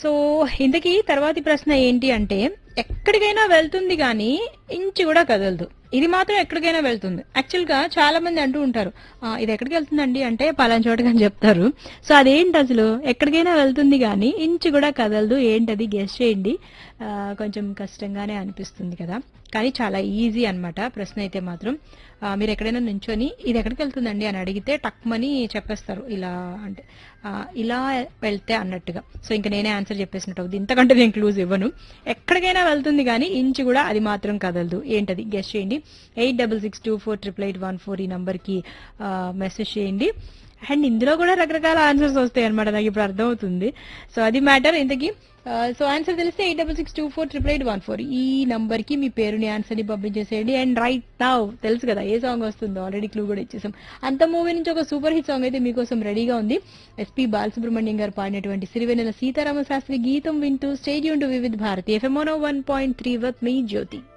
so ఇంతకీ తర్వాతి ప్రశ్న ఏంటి అంటే ఎక్కడికైనా వెళ్తుంది కానీ ఇంచు కూడా కదలదు ఇది మాత్రం ఎక్కడికైనా వెళ్తుంది యాక్చువల్ గా చాలా మంది అంటూ ఉంటారు "ఆ, ఇది ఎక్కడికి వెళ్తుందండి అంటే పలానా చోటకి అని చెప్తారు సో అదేంటి అసలు ఎక్కడికైనా వెళ్తుంది కానీ ఇంచు కూడా కదలదు ఏంటది గెస్ట్ చేయండి ఆ, కొంచెం కష్టంగానే అనిపిస్తుంది కదా కానీ చాలా ఈజీ అన్నమాట ప్రశ్న అయితే మాత్రం ఆ, మీరు ఎక్కడైనా నుంచొని ఇది ఎక్కడికి వెళ్తుందండి అని అడిగితే టక్మని చెప్పేస్తారు ఇలా అంటే ఆ, ఇలా వెళ్తే అన్నట్టుగా సో ఇంకా నేనే ఆన్సర్ చెప్పేసినట్టు అవుతుంది ఇంతకంటే నేను క్లూజ్ ఇవ్వను ఎక్కడికైనా వెళ్తుంది కానీ ఇంచు కూడా అది మాత్రం కదలదు ఏంటది గెస్ట్ చేయండి eight double six two four triple eight one four ఈ నంబర్కి మెసేజ్ చేయండి అండ్ ఇందులో కూడా రకరకాల ఆన్సర్స్ వస్తాయి అనమాట నాకు ఇప్పుడు అర్థమవుతుంది సో అది మ్యాటర్ ఇంతకీ సో ఆన్సర్ తెలిస్తే eight double six two four triple eight one four ఈ నంబర్ కి మీ పేరుని ఆన్సర్ ని పంపించేసేయండి అండ్ రైట్ నౌ తెలుసు కదా ఏ సాంగ్ వస్తుందో ఆల్రెడీ క్లూ కూడా ఇచ్చేసాం అంత మూవీ నుంచి ఒక సూపర్ హిట్ సాంగ్ అయితే మీకోసం రెడీగా ఉంది ఎస్పీ బాలసుబ్రహ్మణ్యం గారు పాడినటువంటి సిరివెన్నెల సీతారామ శాస్త్రి గీతం వింటూ స్టేడియం టు వివిధ్ భారతి ఎఫ్ఎంఓనో one point three with me Jyothi